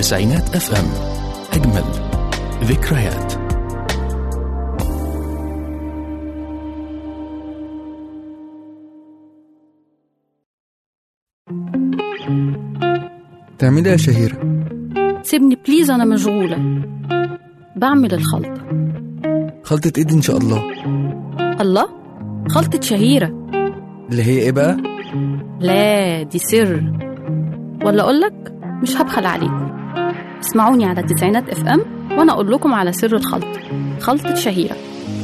تسعينات اف ام اجمل ذكريات تعملي إيه يا شهيرة سيبني بليز أنا مشغولة بعمل الخلطة خلطة ايد ان شاء الله الله خلطة شهيرة اللي هي ايه بقى لا دي سر ولا أقولك مش هبخل عليكم اسمعوني على تسعينات اف ام وأنا أقول لكم على سر الخلطة خلطة شهيرة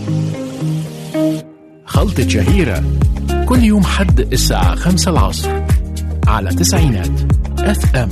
خلطة شهيرة كل يوم حد الساعة خمسة العصر على تسعينات اف ام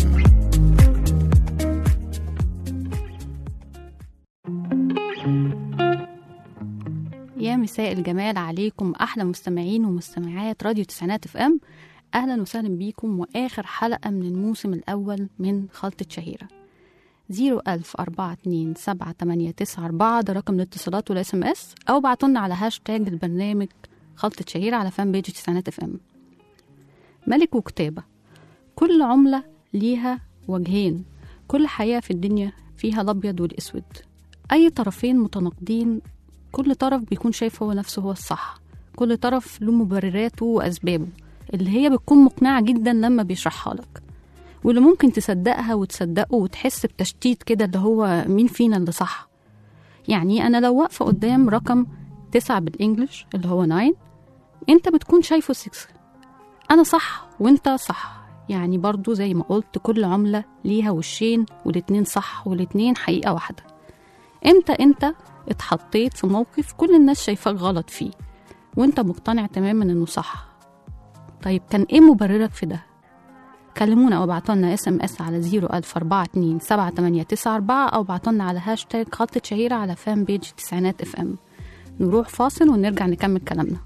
يا مساء الجمال عليكم أحلى مستمعين ومستمعات راديو تسعينات اف ام أهلا وسهلا بيكم وآخر حلقة من الموسم الأول من خلطة شهيرة زيرو ألف أربعة اتنين سبعة تمانية تسعة أربعة ده رقم الاتصالات والاس ام اس أو بعتولنا على هاشتاج البرنامج خلطة شهيرة على فان بيج تسعينات اف ام ملك وكتابة كل عملة ليها وجهين كل حياة في الدنيا فيها الأبيض والأسود أي طرفين متناقضين كل طرف بيكون شايف هو نفسه هو الصح كل طرف له مبرراته وأسبابه اللي هي بتكون مقنعة جدا لما بيشرحها لك واللي ممكن تصدقها وتصدقه وتحس بتشتيت كده اللي هو مين فينا اللي صح يعني أنا لو واقفة قدام رقم تسعة بالإنجلش اللي هو ناين أنت بتكون شايفه سكس أنا صح وأنت صح يعني برضو زي ما قلت كل عملة ليها وشين والاتنين صح والاتنين حقيقة واحدة امتى انت اتحطيت في موقف كل الناس شايفاك غلط فيه وانت مقتنع تماما انه صح طيب كان ايه مبررك في ده كلمونا او ابعتولنا اس ام اس على 01042 7894 او ابعتولنا على هاشتاج خطة شهيرة على فان بيج تسعينات اف ام نروح فاصل ونرجع نكمل كلامنا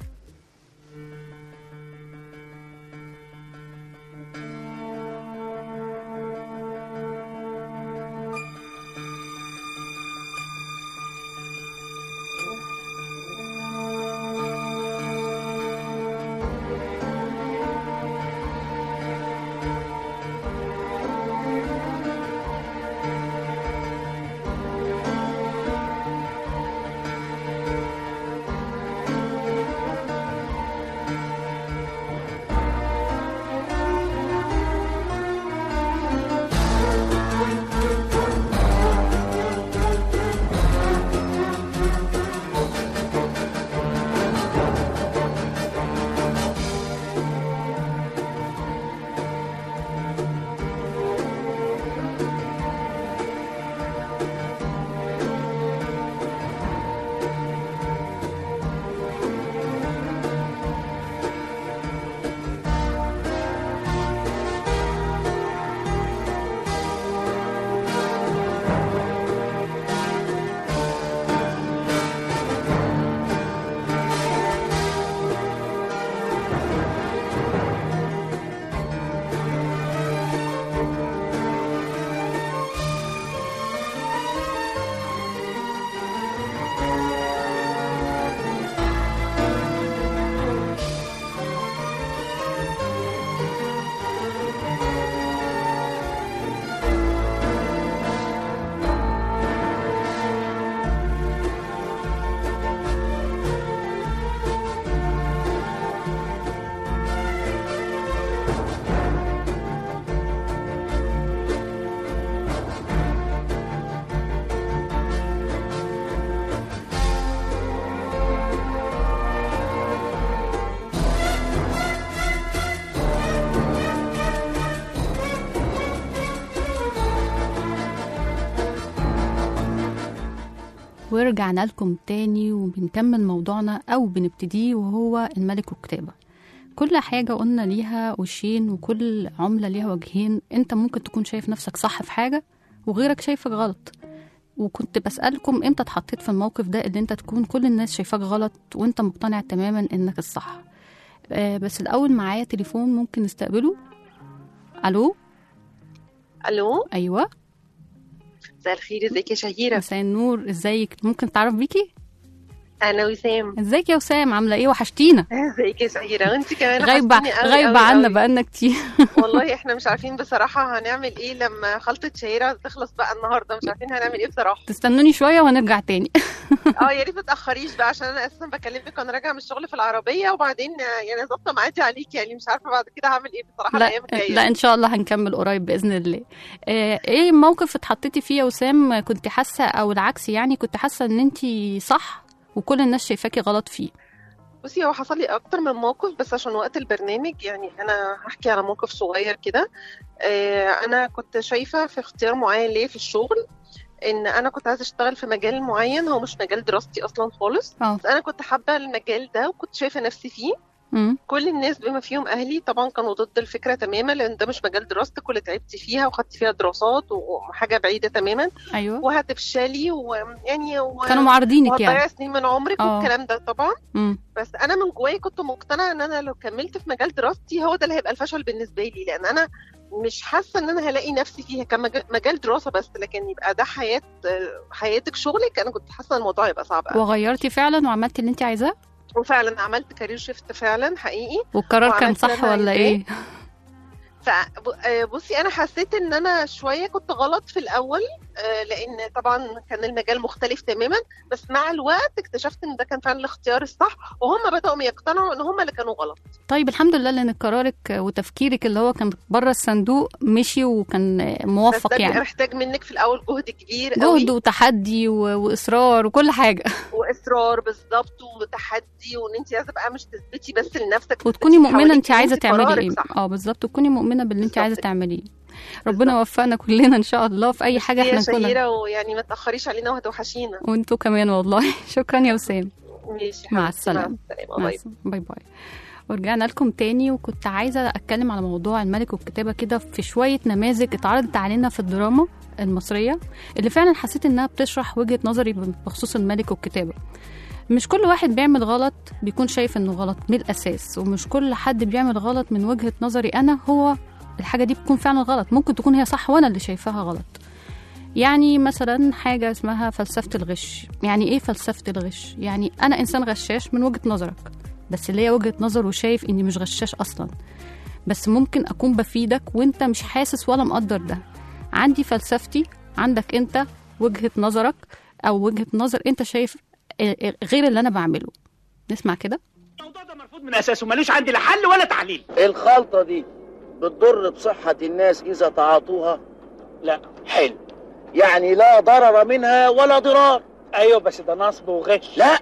ورجعنا لكم تاني وبنكمل موضوعنا أو بنبتديه وهو الملك والكتابة كل حاجة قلنا ليها وشين وكل عملة ليها وجهين انت ممكن تكون شايف نفسك صح في حاجة وغيرك شايفك غلط وكنت بسألكم امتى اتحطيت في الموقف ده اللي انت تكون كل الناس شايفاك غلط وانت مقتنع تماما انك الصح آه بس الأول معايا تليفون ممكن نستقبله ألو الو أيوة مساء الخير ازيك يا شهيره مساء النور ازيك ممكن تعرف بيكي انا وسام ازيك يا وسام عامله ايه وحشتينا ازيك يا شهيره وانت كمان غايبه وحشتيني قوي غايبه قوي عنا قوي. بقالنا كتير والله احنا مش عارفين بصراحه هنعمل ايه لما خلطه شهيره تخلص بقى النهارده مش عارفين هنعمل ايه بصراحه تستنوني شويه وهنرجع تاني اه يا ريت ما تاخريش بقى عشان انا اساسا بكلمك وانا راجعه من الشغل في العربيه وبعدين آه، يعني ظابطه معادي عليك يعني مش عارفه بعد كده هعمل ايه بصراحه لا الايام الجايه لا ان شاء الله هنكمل قريب باذن الله آه، ايه موقف اتحطيتي فيه يا وسام كنت حاسه او العكس يعني كنت حاسه ان انت صح وكل الناس شايفاكي غلط فيه بصي هو حصل لي اكتر من موقف بس عشان وقت البرنامج يعني انا هحكي على موقف صغير كده آه، انا كنت شايفه في اختيار معين ليا في الشغل ان انا كنت عايزه اشتغل في مجال معين هو مش مجال دراستي اصلا خالص اه بس انا كنت حابه المجال ده وكنت شايفه نفسي فيه امم كل الناس بما فيهم اهلي طبعا كانوا ضد الفكره تماما لان ده مش مجال دراستك واللي تعبتي فيها وخدتي فيها دراسات وحاجه بعيده تماما ايوه وهتفشلي ويعني و... كانوا معارضينك وهتضيعي يعني سنين من عمرك اه. والكلام ده طبعا امم بس انا من جوايا كنت مقتنعه ان انا لو كملت في مجال دراستي هو ده اللي هيبقى الفشل بالنسبه لي لان انا مش حاسه ان انا هلاقي نفسي فيها كمجال دراسه بس لكن يبقى ده حياه حياتك شغلك انا كنت حاسه ان الموضوع هيبقى صعب قوي وغيرتي فعلا وعملتي اللي انت عايزاه وفعلا عملت كارير شيفت فعلا حقيقي والقرار كان وعملت اللي صح أنا ولا عايزاه. ايه فبصي انا حسيت ان انا شويه كنت غلط في الاول آه، لان طبعا كان المجال مختلف تماما بس مع الوقت اكتشفت ان ده كان فعلا الاختيار الصح وهم بداوا يقتنعوا ان هم اللي كانوا غلط طيب الحمد لله لان قرارك وتفكيرك اللي هو كان بره الصندوق مشي وكان بس موفق ده بيبقى يعني محتاج منك في الاول جهد كبير قوي جهد وتحدي و... واصرار وكل حاجه واصرار بالظبط وتحدي وان انت لازم بقى مش تثبتي بس لنفسك وتكوني تثبتي مؤمنه انت حواليك إن عايزه أنت تعملي قرارك ايه صح. اه بالظبط تكوني مؤمنه باللي انت بالظبط عايزه كده. تعمليه ربنا يوفقنا كلنا ان شاء الله في اي حاجه يا احنا نكون شهيره ويعني ما تاخريش علينا وهتوحشينا وانتوا كمان والله شكرا يا وسام ماشي مع حبيبتي، السلامة. مع السلامه مع باي السلامة. باي باي ورجعنا لكم تاني وكنت عايزة أتكلم على موضوع الملك والكتابة كده في شوية نماذج اتعرضت علينا في الدراما المصرية اللي فعلا حسيت إنها بتشرح وجهة نظري بخصوص الملك والكتابة مش كل واحد بيعمل غلط بيكون شايف إنه غلط من الأساس ومش كل حد بيعمل غلط من وجهة نظري أنا هو الحاجة دي بتكون فعلا غلط ممكن تكون هي صح وأنا اللي شايفاها غلط يعني مثلا حاجة اسمها فلسفة الغش يعني ايه فلسفة الغش؟ يعني أنا إنسان غشاش من وجهة نظرك بس ليا وجهة نظر وشايف إني مش غشاش أصلا بس ممكن أكون بفيدك وإنت مش حاسس ولا مقدر ده عندي فلسفتي عندك إنت وجهة نظرك أو وجهة نظر إنت شايف آه، آه، غير اللي أنا بعمله نسمع كده الموضوع ده مرفوض من اساسه ملوش عندي لا حل ولا تعليل الخلطة دي بتضر بصحة الناس إذا تعاطوها لا حلو يعني لا ضرر منها ولا ضرار ايوه بس ده نصب وغش لا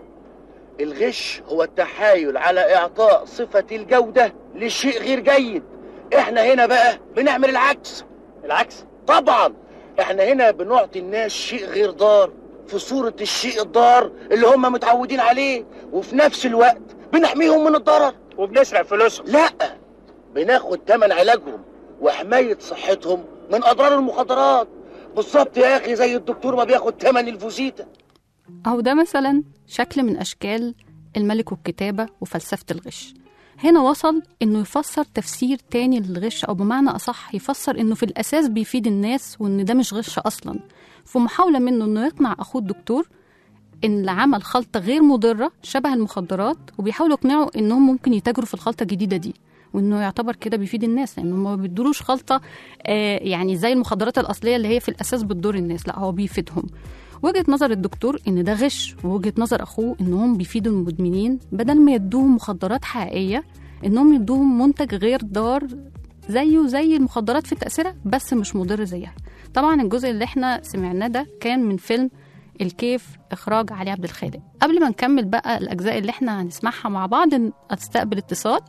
الغش هو التحايل على إعطاء صفة الجودة لشيء غير جيد احنا هنا بقى بنعمل العكس العكس طبعا احنا هنا بنعطي الناس شيء غير ضار في صورة الشيء الضار اللي هم متعودين عليه وفي نفس الوقت بنحميهم من الضرر وبنسرق فلوسهم لا بناخد تمن علاجهم وحماية صحتهم من أضرار المخدرات بالظبط يا أخي زي الدكتور ما بياخد تمن الفوزيتا أهو ده مثلا شكل من أشكال الملك والكتابة وفلسفة الغش هنا وصل إنه يفسر تفسير تاني للغش أو بمعنى أصح يفسر إنه في الأساس بيفيد الناس وإن ده مش غش أصلا في محاولة منه إنه يقنع أخوه الدكتور إن اللي عمل خلطة غير مضرة شبه المخدرات وبيحاولوا يقنعوا إنهم ممكن يتاجروا في الخلطة الجديدة دي وإنه يعتبر كده بيفيد الناس لأنه ما بيدروش خلطة آه يعني زي المخدرات الأصلية اللي هي في الأساس بتضر الناس لا هو بيفيدهم وجهة نظر الدكتور إن ده غش ووجهة نظر أخوه إنهم بيفيدوا المدمنين بدل ما يدوهم مخدرات حقيقية إنهم يدوهم منتج غير ضار زيه زي المخدرات في تأثيرها بس مش مضر زيها طبعا الجزء اللي احنا سمعناه ده كان من فيلم الكيف إخراج علي عبد الخالق قبل ما نكمل بقى الأجزاء اللي احنا هنسمعها مع بعض أستقبل اتصال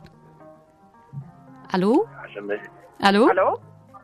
ألو ألو الو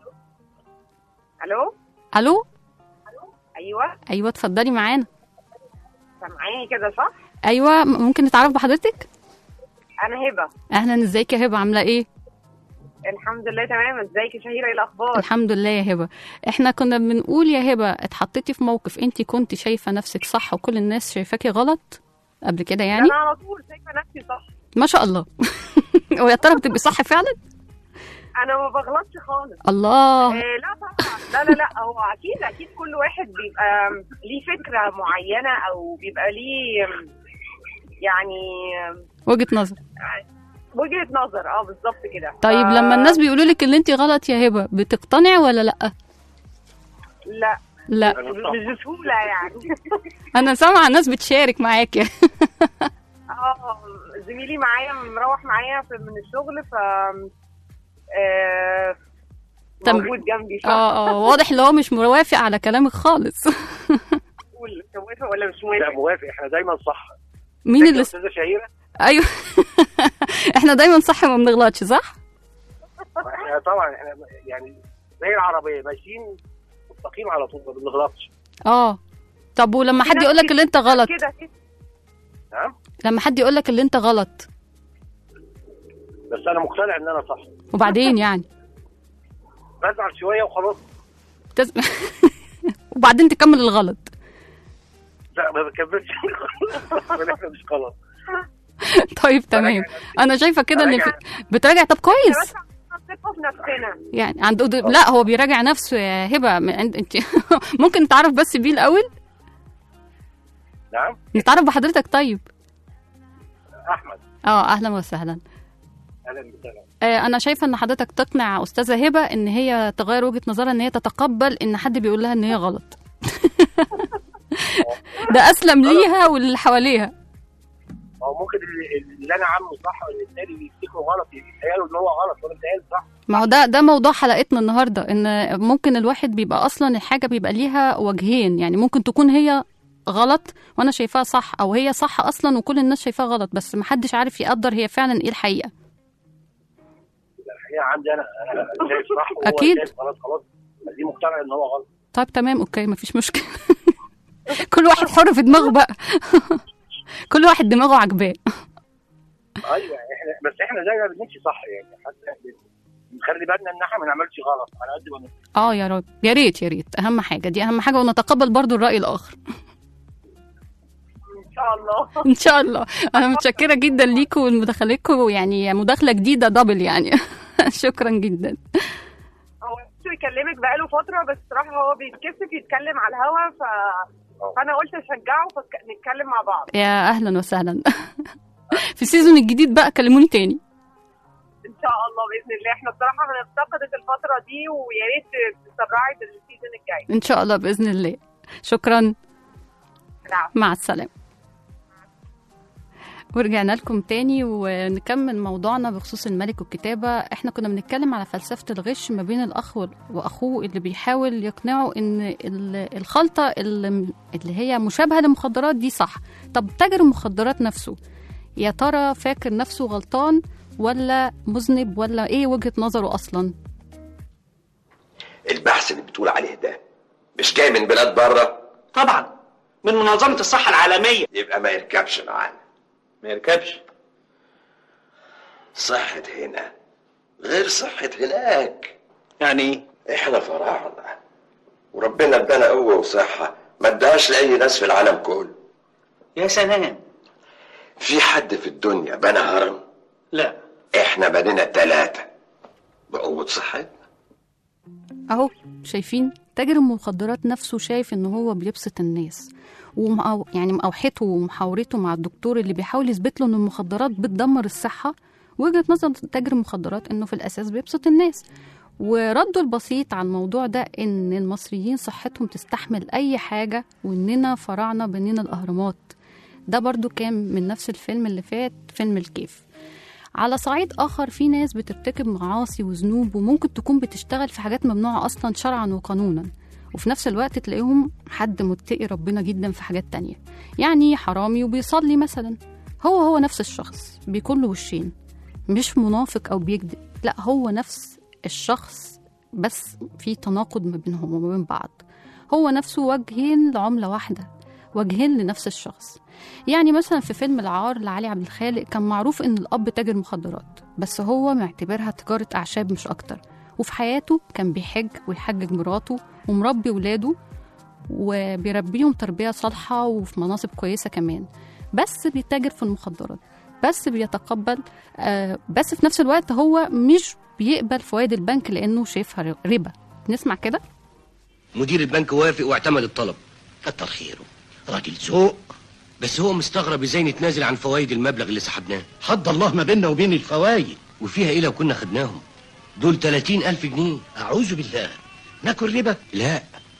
الو ألو ايوه أيوة اتفضلي معانا سامعيني كده صح أيوة ممكن نتعرف بحضرتك انا هبه أهلا ازيك يا هبة عاملة إيه الحمد لله تمام ازيك يا شهيره ايه الاخبار الحمد لله يا هبه احنا كنا بنقول يا هبه اتحطيتي في موقف انت كنت شايفه نفسك صح وكل الناس شايفاكي غلط قبل كده يعني انا على طول شايفه نفسي صح ما شاء الله ويا ترى بتبقي صح فعلا انا ما بغلطش خالص الله آه لا طبعا لا لا لا هو اكيد اكيد كل واحد بيبقى ليه فكره معينه او بيبقى ليه يعني وجهه نظر وجهه نظر اه بالظبط كده طيب ف- لما الناس بيقولوا لك ان انت غلط يا هبه بتقتنع ولا لا لا لا مش بسهوله يعني انا سامعه الناس بتشارك معاك اه زميلي معايا مروح معايا في- من الشغل ف آه، تم- موجود جنبي اه اه واضح ان هو مش موافق على كلامك خالص فقول انت موافق ولا مش لا موافق موافق احنا دايما صح مين اللي استاذه شهيره ايوه احنا دايما صح ما بنغلطش صح احنا طبعا احنا يعني زي العربيه ماشيين مستقيم على طول ما بنغلطش اه طب ولما في حد ناس يقول لك اللي انت غلط كده كده نعم لما حد يقول لك اللي انت غلط بس انا مقتنع ان انا صح وبعدين يعني بزعل شويه وخلاص تز... وبعدين تكمل الغلط لا ما بكملش احنا مش غلط طيب تمام انا شايفه كده ان في... براجع. بتراجع طب كويس بس ثقه في نفسنا يعني عنده لا هو بيراجع نفسه يا هبه م- انت انت ممكن نتعرف بس بيه الاول نعم نتعرف بحضرتك طيب احمد اه اهلا وسهلا اهلا وسهلا آه، انا شايفه ان حضرتك تقنع استاذه هبه ان هي تغير وجهه نظرها ان هي تتقبل ان حد بيقول لها ان هي غلط ده اسلم ليها واللي حواليها هو ممكن اللي, اللي انا عامله صح واللي التاني بيفتكره غلط يتهيأله ان هو غلط وانا بتهيألي صح ما هو ده ده موضوع حلقتنا النهارده ان ممكن الواحد بيبقى اصلا الحاجه بيبقى ليها وجهين يعني ممكن تكون هي غلط وانا شايفاها صح او هي صح اصلا وكل الناس شايفاها غلط بس محدش عارف يقدر هي فعلا ايه الحقيقه الحقيقه عندي انا انا شايف صح وهو أكيد. شايف غلط خلاص دي مقتنع ان هو غلط طيب تمام اوكي مفيش مشكله كل واحد حر في دماغه بقى كل واحد دماغه عجباه ايوه احنا بس احنا دايما بنمشي صح يعني حتى نخلي بالنا ان احنا ما نعملش غلط على قد ما نقدر. اه يا رب يا ريت يا ريت اهم حاجه دي اهم حاجه ونتقبل برضو الراي الاخر ان شاء الله ان شاء الله انا متشكره جدا ليكم ولمداخلتكم يعني مداخله جديده دبل يعني شكرا جدا هو نفسه يكلمك بقاله فتره بس صراحه هو بيتكسف يتكلم على الهوا ف... فانا قلت اشجعه فنتكلم مع بعض يا اهلا وسهلا في السيزون الجديد بقى كلموني تاني ان شاء الله باذن الله احنا بصراحه بنفتقدك الفتره دي ويا ريت تسرعي بالسيزون الجاي ان شاء الله باذن الله شكرا نعم مع السلامه ورجعنا لكم تاني ونكمل موضوعنا بخصوص الملك والكتابة احنا كنا بنتكلم على فلسفة الغش ما بين الأخ وال- وأخوه اللي بيحاول يقنعه إن ال- الخلطة اللي اللي هي مشابهة للمخدرات دي صح طب تاجر المخدرات نفسه يا ترى فاكر نفسه غلطان ولا مذنب ولا ايه وجهة نظره أصلا البحث اللي بتقول عليه ده مش جاي من بلاد بره طبعا من منظمة الصحة العالمية يبقى ما يركبش معانا ما يركبش صحة هنا غير صحة هناك يعني ايه؟ احنا فراعنة وربنا ادانا قوة وصحة ما اداهاش لأي ناس في العالم كله يا سلام في حد في الدنيا بنى هرم لا احنا بنينا ثلاثة بقوة صحتنا اهو شايفين تاجر المخدرات نفسه شايف ان هو بيبسط الناس ومأو يعني مأوحته ومحاورته مع الدكتور اللي بيحاول يثبت له ان المخدرات بتدمر الصحة وجهة نظر تاجر المخدرات انه في الاساس بيبسط الناس ورده البسيط على الموضوع ده ان المصريين صحتهم تستحمل اي حاجة واننا فراعنة بنينا الاهرامات ده برضو كان من نفس الفيلم اللي فات فيلم الكيف على صعيد آخر في ناس بترتكب معاصي وذنوب وممكن تكون بتشتغل في حاجات ممنوعة أصلا شرعا وقانونا وفي نفس الوقت تلاقيهم حد متقي ربنا جدا في حاجات تانية يعني حرامي وبيصلي مثلا هو هو نفس الشخص بيكون له وشين مش منافق أو بيكذب لا هو نفس الشخص بس في تناقض ما بينهم وما بين بعض هو نفسه وجهين لعملة واحدة وجهين لنفس الشخص يعني مثلا في فيلم العار لعلي عبد الخالق كان معروف ان الاب تاجر مخدرات بس هو معتبرها تجاره اعشاب مش اكتر وفي حياته كان بيحج ويحجج مراته ومربي ولاده وبيربيهم تربيه صالحه وفي مناصب كويسه كمان بس بيتاجر في المخدرات بس بيتقبل آه بس في نفس الوقت هو مش بيقبل فوائد البنك لانه شايفها ربا نسمع كده مدير البنك وافق واعتمد الطلب كتر خيره راجل ذوق بس هو مستغرب ازاي نتنازل عن فوائد المبلغ اللي سحبناه حد الله ما بيننا وبين الفوايد وفيها ايه لو كنا خدناهم دول 30 ألف جنيه أعوذ بالله ناكل ربا لا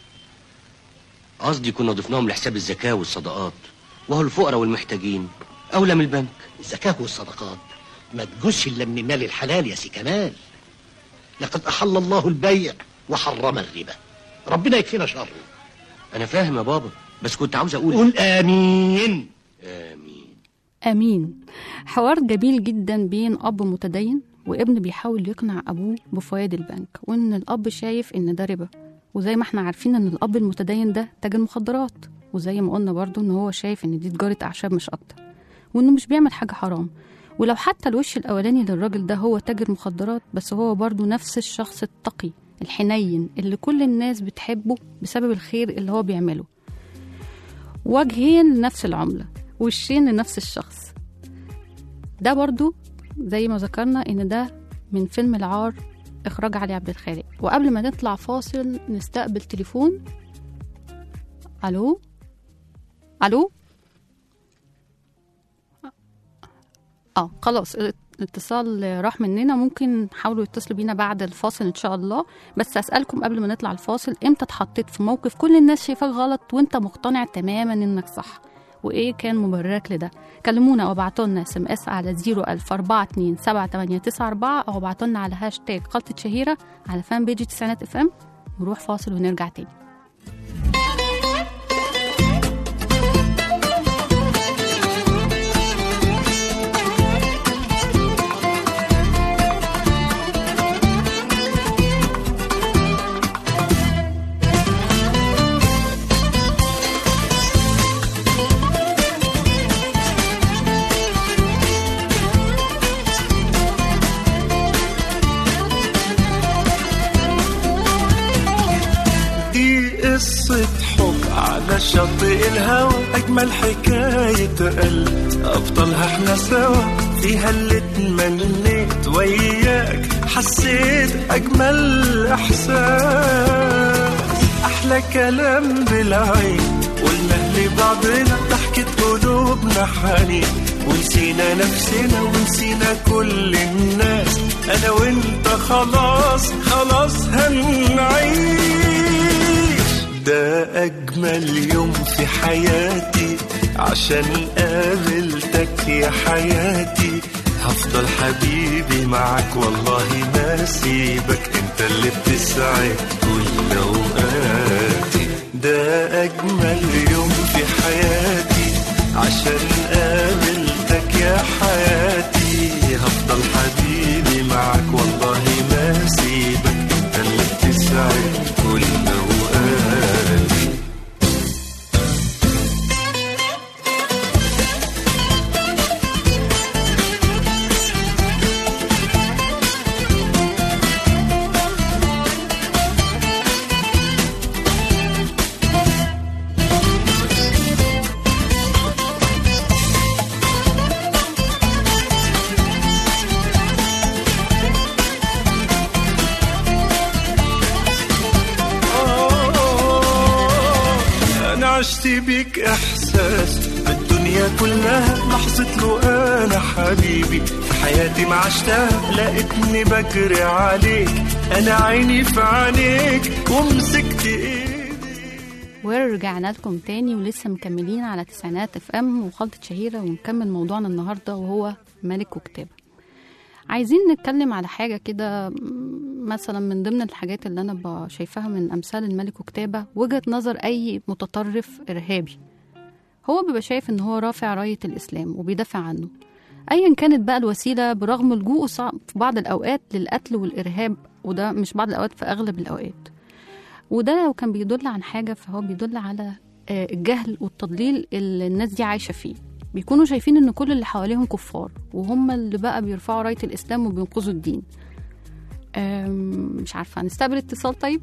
قصدي كنا ضفناهم لحساب الزكاة والصدقات وهو الفقراء والمحتاجين أولى من البنك الزكاة والصدقات ما تجوزش إلا من مال الحلال يا سي كمال لقد أحل الله البيع وحرم الربا ربنا يكفينا شره أنا فاهم يا بابا بس كنت عاوز أقول قول آمين آمين أمين حوار جميل جدا بين أب متدين وابن بيحاول يقنع أبوه بفوائد البنك وإن الأب شايف إن ده ربا وزي ما احنا عارفين إن الأب المتدين ده تاجر مخدرات وزي ما قلنا برضو إن هو شايف إن دي تجارة أعشاب مش أكتر وإنه مش بيعمل حاجة حرام ولو حتى الوش الأولاني للراجل ده هو تاجر مخدرات بس هو برضو نفس الشخص التقي الحنين اللي كل الناس بتحبه بسبب الخير اللي هو بيعمله وجهين لنفس العملة وشين لنفس الشخص ده برضو زي ما ذكرنا ان ده من فيلم العار اخراج علي عبد الخالق وقبل ما نطلع فاصل نستقبل تليفون الو الو اه خلاص الاتصال راح مننا ممكن حاولوا يتصلوا بينا بعد الفاصل ان شاء الله بس اسالكم قبل ما نطلع الفاصل امتى اتحطيت في موقف كل الناس شايفاك غلط وانت مقتنع تماما انك صح وايه كان مبررك لده كلمونا او ابعتوا لنا اس ام اس على 010427894 او ابعتوا لنا على هاشتاج خلطة شهيرة على فان بيج تسعينات اف ام نروح فاصل ونرجع تاني دي قصة حب على شاطئ الهوى أجمل حكاية قلب أبطالها احنا سوا فيها اللي اتمنيت وياك حسيت أجمل إحساس أحلى كلام بالعين قلنا لبعضنا ضحكة قلوبنا حنين ونسينا نفسنا ونسينا كل الناس أنا وأنت خلاص خلاص هنعيش ده أجمل يوم في حياتي عشان قابلتك يا حياتي هفضل حبيبي معاك والله ما سيبك انت اللي بتسعد كل اوقاتي ده اجمل يوم في حياتي عشان قابلتك يا حياتي هفضل حبيبي معاك والله ما سيبك انت اللي بتسعد كل اوقاتي انا عشت بيك احساس الدنيا كلها لحظة له انا حبيبي في حياتي ما عشتها لقيتني بجري عليك انا عيني في عينيك ومسكت ايدي ورجعنا لكم تاني ولسه مكملين على تسعينات اف ام وخلطة شهيرة ونكمل موضوعنا النهاردة وهو ملك وكتابة عايزين نتكلم على حاجة كده م- مثلا من ضمن الحاجات اللي أنا ب- شايفاها من أمثال الملك وكتابة وجهة نظر أي متطرف إرهابي هو بيبقى شايف إن هو رافع راية الإسلام وبيدافع عنه أيا كانت بقى الوسيلة برغم لجوءه صع- في بعض الأوقات للقتل والإرهاب وده مش بعض الأوقات في أغلب الأوقات وده لو كان بيدل عن حاجة فهو بيدل على آه، الجهل والتضليل اللي الناس دي عايشة فيه بيكونوا شايفين ان كل اللي حواليهم كفار وهم اللي بقى بيرفعوا راية الإسلام وبينقذوا الدين أم، مش عارفة هنستقبل اتصال طيب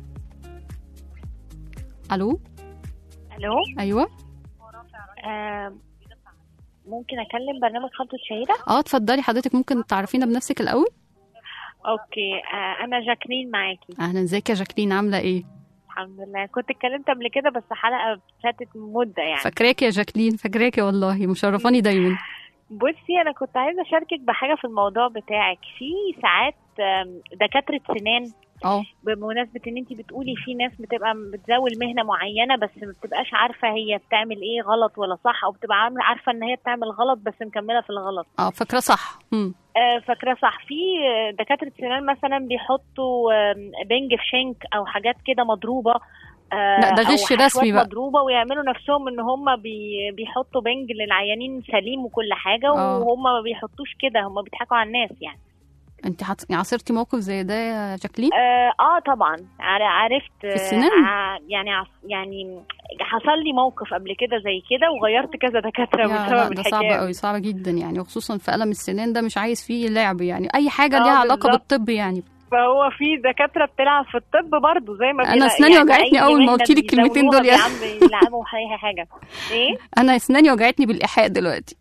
ألو الو أيوة آه ممكن اكلم برنامج خلطة شهيرة اه اتفضلي حضرتك ممكن تعرفينا بنفسك الأول اوكي آه انا جاكلين معاكي أهلا ازيك يا جاكلين عاملة ايه الحمد لله كنت اتكلمت قبل كده بس حلقه فاتت مده يعني فاكراكي يا جاكلين فاكراكي والله مشرفاني دايما بصي انا كنت عايزه اشاركك بحاجه في الموضوع بتاعك في ساعات آم، دكاتره سنان اه بمناسبه ان انت بتقولي في ناس بتبقى بتزاول مهنه معينه بس ما بتبقاش عارفه هي بتعمل ايه غلط ولا صح او بتبقى عامله عارفه ان هي بتعمل غلط بس مكمله في الغلط اه فاكره صح مم. آه، فاكره صح في آه، دكاتره سنان مثلا بيحطوا آم، بنج في شنك او حاجات كده مضروبه آه، لا، ده أو غش حشوات رسمي بقى. مضروبه ويعملوا نفسهم ان هم بي بيحطوا بنج للعيانين سليم وكل حاجه آه. وهم ما بيحطوش كده هم بيضحكوا على الناس يعني انت حط... عاصرتي موقف زي ده يا جاكلين اه, آه طبعا عر- عرفت في السنان؟ آه يعني عف- يعني حصل لي موقف قبل كده زي كده وغيرت كذا دكاتره يا لا بسبب ده صعب الحكايه قوي صعب جدا يعني وخصوصا في قلم السنان ده مش عايز فيه لعب يعني اي حاجه آه، ليها علاقه بالظبط. بالطب يعني فهو في دكاتره بتلعب في الطب برضه زي ما أنا بيلا- أسناني يعني وجعتني أي أول ما مهنة قلتي لي الكلمتين دول يا- بيزودوها بيعم- بيلعبوا اي حاجه ايه انا اسناني وجعتني بالايحاء دلوقتي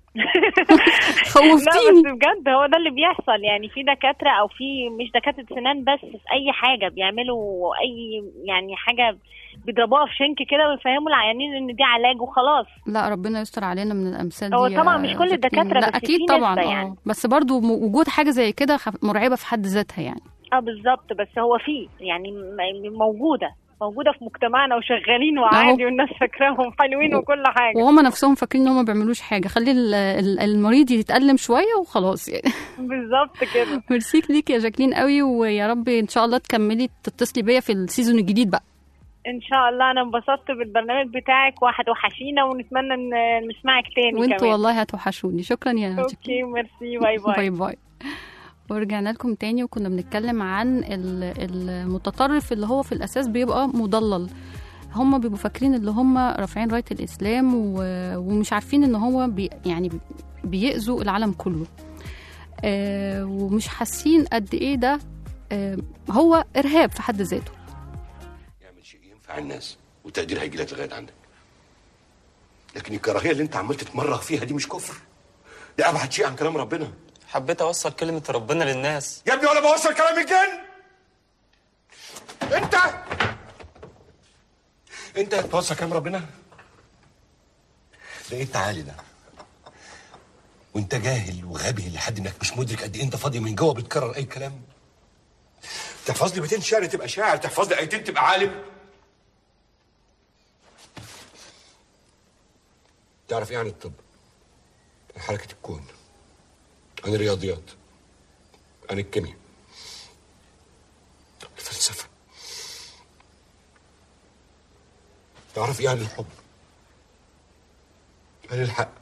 لا خوفتيني بس بجد هو ده اللي بيحصل يعني في دكاتره او في مش دكاتره سنان بس في اي حاجه بيعملوا اي يعني حاجه بيضربوها في شنك كده ويفهموا العيانين ان دي علاج وخلاص لا ربنا يستر علينا من الامثال هو دي طبعا يا مش كل جاكلين. الدكاترة، لا بس اكيد في طبعا نسبة اه يعني. بس برضو م- وجود حاجه زي كده خ- مرعبه في حد ذاتها يعني اه بالظبط بس هو في يعني م- موجوده موجوده في مجتمعنا وشغالين وعادي والناس فاكراهم حلوين وكل حاجه وهم نفسهم فاكرين ان هم ما بيعملوش حاجه خلي ال- ال- المريض يتألم شويه وخلاص يعني بالظبط كده ميرسي ليك يا جاكلين قوي ويا رب ان شاء الله تكملي تتصلي بيا في السيزون الجديد بقى ان شاء الله انا انبسطت بالبرنامج بتاعك واحد وحشينا ونتمنى ان نسمعك تاني وانتوا كمان والله هتوحشوني شكرا يا جاكلين اوكي ميرسي باي باي باي باي ورجعنا لكم تاني وكنا بنتكلم عن ال- المتطرف اللي هو في الأساس بيبقى مضلل هم بيبقوا فاكرين اللي هم رافعين راية الإسلام و- ومش عارفين إن هو بي يعني بيأذوا العالم كله آه ومش حاسين قد إيه ده آه هو إرهاب في حد ذاته ينفع الناس والتقدير هيجي لك لغايه عندك لكن الكراهيه اللي انت عمال تتمرغ فيها دي مش كفر ده ابعد شيء عن كلام ربنا حبيت اوصل كلمة ربنا للناس يا ابني ولا بوصل كلام الجن انت انت توصل كلام ربنا ده انت عالي ده وانت جاهل وغبي لحد انك مش مدرك قد ايه انت فاضي من جوه بتكرر اي كلام تحفظ لي 200 شعر تبقى شاعر تحفظ لي ايتين تبقى عالم تعرف ايه عن الطب عن حركه الكون عن الرياضيات عن الكيمياء الفلسفه تعرف ايه عن الحب عن الحق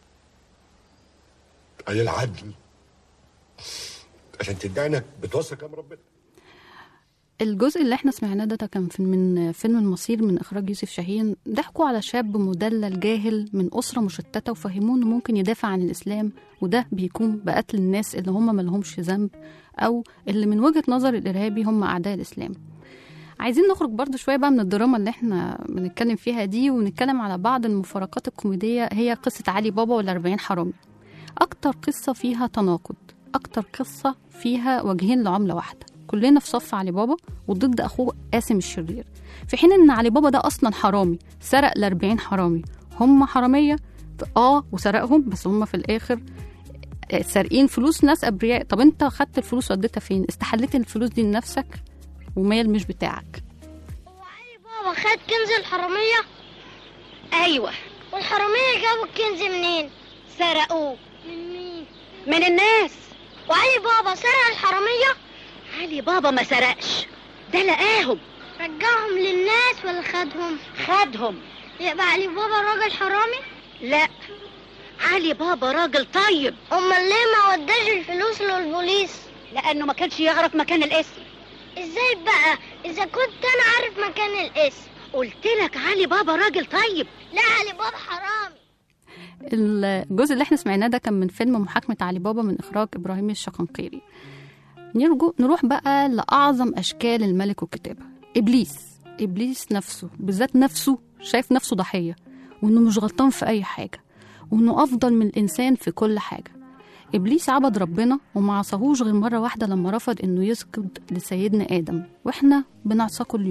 عن العدل عشان تدعي انك بتوصل كلام ربنا الجزء اللي احنا سمعناه ده, ده كان في من فيلم المصير من اخراج يوسف شاهين ضحكوا على شاب مدلل جاهل من اسره مشتته وفهموه انه ممكن يدافع عن الاسلام وده بيكون بقتل الناس اللي هم ملهمش ذنب او اللي من وجهه نظر الارهابي هم اعداء الاسلام عايزين نخرج برضو شويه بقى من الدراما اللي احنا بنتكلم فيها دي ونتكلم على بعض المفارقات الكوميديه هي قصه علي بابا والأربعين حرامي اكتر قصه فيها تناقض اكتر قصه فيها وجهين لعمله واحده كلنا في صف علي بابا وضد اخوه قاسم الشرير في حين ان علي بابا ده اصلا حرامي سرق ال 40 حرامي هم حراميه اه وسرقهم بس هم في الاخر آه، سارقين فلوس ناس ابرياء طب انت خدت الفلوس وديتها فين استحليت الفلوس دي لنفسك ومال مش بتاعك بابا خد كنز الحرامية أيوة والحرامية جابوا الكنز منين؟ سرقوه من مين؟ من الناس وعلي بابا سرق الحرامية؟ علي بابا ما سرقش ده لقاهم رجعهم للناس ولا خدهم؟ خدهم يبقى علي بابا راجل حرامي؟ لا علي بابا راجل طيب امال ليه ما وداش الفلوس للبوليس؟ لأنه ما كانش يعرف مكان الاسم ازاي بقى اذا كنت انا عارف مكان الاسم قلت لك علي بابا راجل طيب لا علي بابا حرامي الجزء اللي احنا سمعناه ده كان من فيلم محاكمة علي بابا من إخراج إبراهيم الشقنقيري نرجو نروح بقى لأعظم أشكال الملك والكتابة إبليس إبليس نفسه بالذات نفسه شايف نفسه ضحية وإنه مش غلطان في أي حاجة وإنه أفضل من الإنسان في كل حاجة إبليس عبد ربنا وما عصاهوش غير مرة واحدة لما رفض إنه يسجد لسيدنا آدم وإحنا بنعصاه كل يوم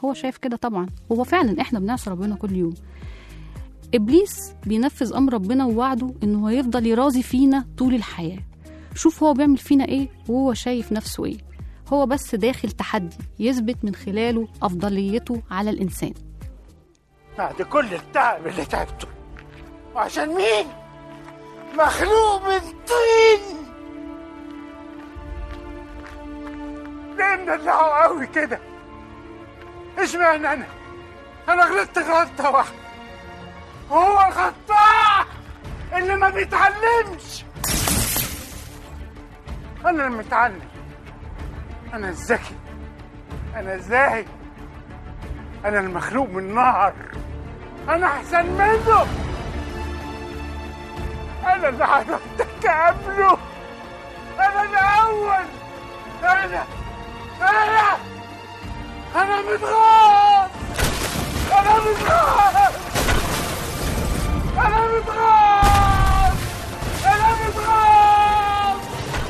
هو شايف كده طبعا هو فعلا احنا بنعصي ربنا كل يوم ابليس بينفذ امر ربنا ووعده انه هيفضل يراضي فينا طول الحياه شوف هو بيعمل فينا ايه وهو شايف نفسه ايه هو بس داخل تحدي يثبت من خلاله افضليته على الانسان بعد كل التعب اللي تعبته وعشان مين مخلوق من طين ليه مدلعه قوي كده اشمعنى انا انا غلطت غلطه واحده هو الخطاع اللي ما بيتعلمش انا المتعلم انا الذكي انا الزاهد انا المخلوق من نار انا احسن منه انا اللي حضرتك قبله انا الاول انا انا انا متغاظ انا متغاظ انا متغاظ انا متغاظ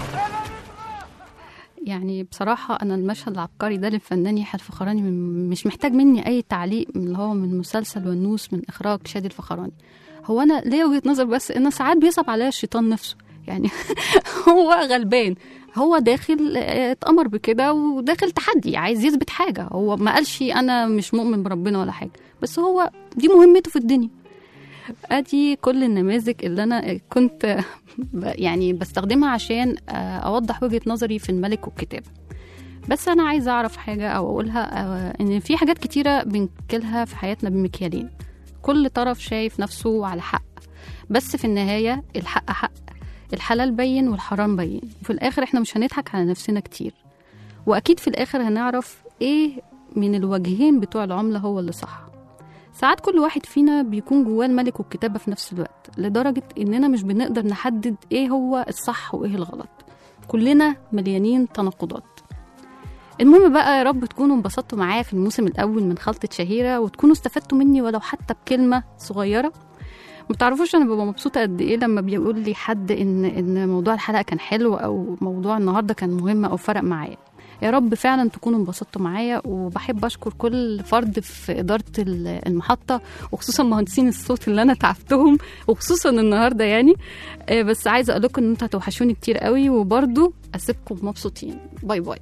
يعني بصراحة أنا المشهد العبقري ده للفنان يحيى الفخراني من- مش محتاج مني أي تعليق من اللي هو من مسلسل ونوس من إخراج شادي الفخراني هو أنا ليا وجهة نظر بس إن ساعات بيصعب عليا الشيطان نفسه يعني هو غلبان هو داخل آه، اتأمر بكده وداخل تحدي عايز يثبت حاجة هو ما قالش أنا مش مؤمن بربنا ولا حاجة بس هو دي مهمته في الدنيا ادي كل النماذج اللي انا كنت ب- يعني بستخدمها عشان آه، اوضح وجهة نظري في الملك والكتاب بس انا عايزه اعرف حاجه او اقولها آه، ان في حاجات كتيره بنكلها في حياتنا بمكيالين كل طرف شايف نفسه على حق بس في النهايه الحق حق الحلال بين والحرام بين وفي الاخر احنا مش هنضحك على نفسنا كتير واكيد في الاخر هنعرف ايه من الوجهين بتوع العمله هو اللي صح ساعات كل واحد فينا بيكون جواه الملك والكتابة في نفس الوقت لدرجة إننا مش بنقدر نحدد إيه هو الصح وإيه الغلط كلنا مليانين تناقضات المهم بقى يا رب تكونوا انبسطتوا معايا في الموسم الأول من خلطة شهيرة وتكونوا استفدتوا مني ولو حتى بكلمة صغيرة ما تعرفوش انا ببقى مبسوطه قد ايه لما بيقول لي حد ان ان موضوع الحلقه كان حلو او موضوع النهارده كان مهم او فرق معايا يا رب فعلا تكونوا انبسطتوا معايا وبحب اشكر كل فرد في اداره ال- المحطه وخصوصا مهندسين الصوت اللي انا تعبتهم وخصوصا النهارده يعني آه، بس عايزه اقول لكم ان انتوا هتوحشوني كتير قوي وبرضو اسيبكم مبسوطين باي باي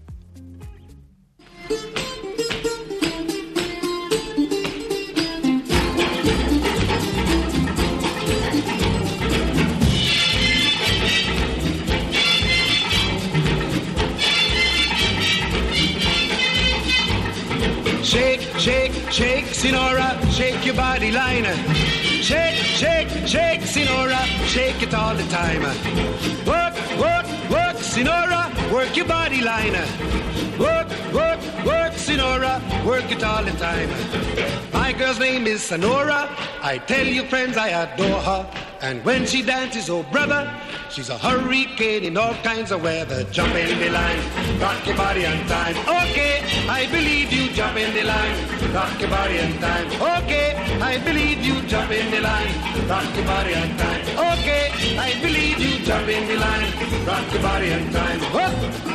Shake, shake, shake, Sinora, shake your body liner. Shake, shake, shake, Sinora, shake it all the time. Work, work, work, Sinora, work your body liner. Work, work, work, Sinora, work it all the time. My girl's name is Sonora. I tell you, friends, I adore her. And when she dances, oh brother, she's a hurricane in all kinds of weather. Jump in the line, rock your body on time. Okay, I believe you. Jump in the line, rock your body on time. Okay, I believe you. Jump in the line, rock your body on time. Okay, I believe you. Jump in the line, rock your body on time. Whoop.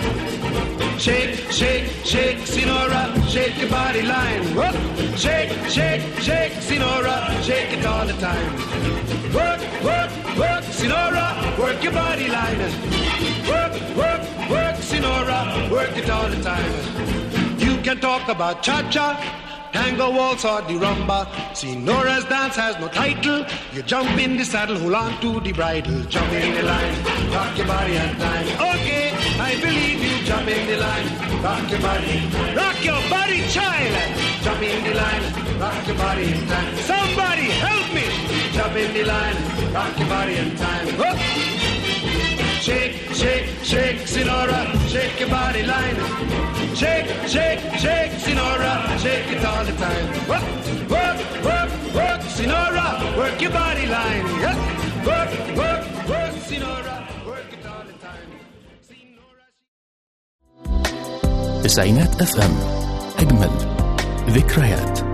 Shake, shake, shake, Sinora, shake your body line. Whoop. Shake, shake, shake, Sinora, shake it all the time. Work, work, work, Sinora, work your body line. Work, work, work, Sinora, work it all the time. You can talk about cha-cha, tango waltz or the rumba. Sinora's dance has no title. You jump in the saddle, hold on to the bridle. Jump in the line, rock your body and time. Okay, I believe you. Jump in the line, rock your body. Rock your body, child. Jump in the line, rock your body in time. Somebody help me. Jump in the line, rock your body in time. Whoop. Shake, shake, shake, Sinora, shake your body line. Shake, shake, shake, Sinora, shake it all the time. Work, work, work, work, Sinora, work your body line. Yes. Work, work, work, Sinora, work it all the time. تسعينات اف ام اجمل ذكريات